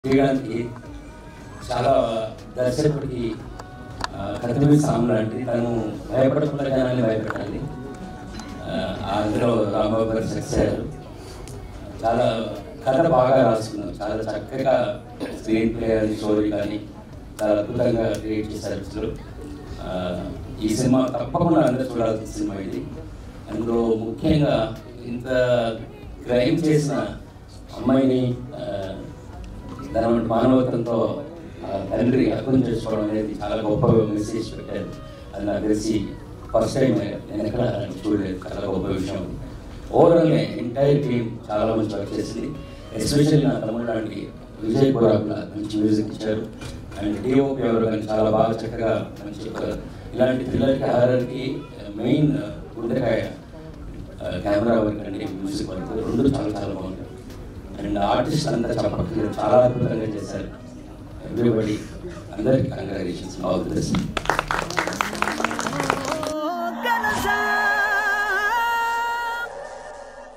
చేయడానికి చాలా దర్శకుడికి ఆ, కథమి సాము లాంటి తను భయపడకుండా జనాన్ని భయపెట్టాలి ఆ, అందులో రాంబాబు గారు సక్సెస్ అయ్యారు చాలా కథ బాగా రాసుకున్నారు చాలా చక్కగా స్క్రీన్ ప్లే కానీ స్టోరీ కానీ చాలా అద్భుతంగా క్రియేట్ చేశారు అసలు ఆ, ఈ సినిమా తప్పకుండా అందరూ చూడాల్సిన సినిమా ఇది అందులో ముఖ్యంగా ఇంత క్రైమ్ చేసిన అమ్మాయిని ఆ, దాని వంటి మానవత్వంతో ఆ, తండ్రి అర్థం చేసుకోవడం అనేది చాలా గొప్ప మెసేజ్ పెట్టారు అది నాకు తెలిసి ఫస్ట్ టైం నేను ఎక్కడ చూడలేదు చాలా గొప్ప విషయం ఓవరాల్ ఎంటైర్ టీమ్ చాలా మంచి వర్క్ చేసింది ఎస్పెషల్లీ నా తమ్ముడు లాంటి విజయ్ పురాకుల మంచి మ్యూజిక్ ఇచ్చారు అండ్ డిఓపి ఎవరు కానీ చాలా బాగా చక్కగా మంచి ఒక ఇలాంటి థ్రిల్లర్కి హారర్కి మెయిన్ గుండెకాయ కెమెరా వర్క్ అండి మ్యూజిక్ వర్క్ రెండు చాలా చాలా బాగుంటాయి అండ్ ఆర్టిస్ట్ అంతా చెప్పక్కర్లేదు చాలా అద్భుతంగా చేశారు ఎవ్రీబడి అందరికి కంగ్రాచులేషన్స్ ఆల్ ది బెస్ట్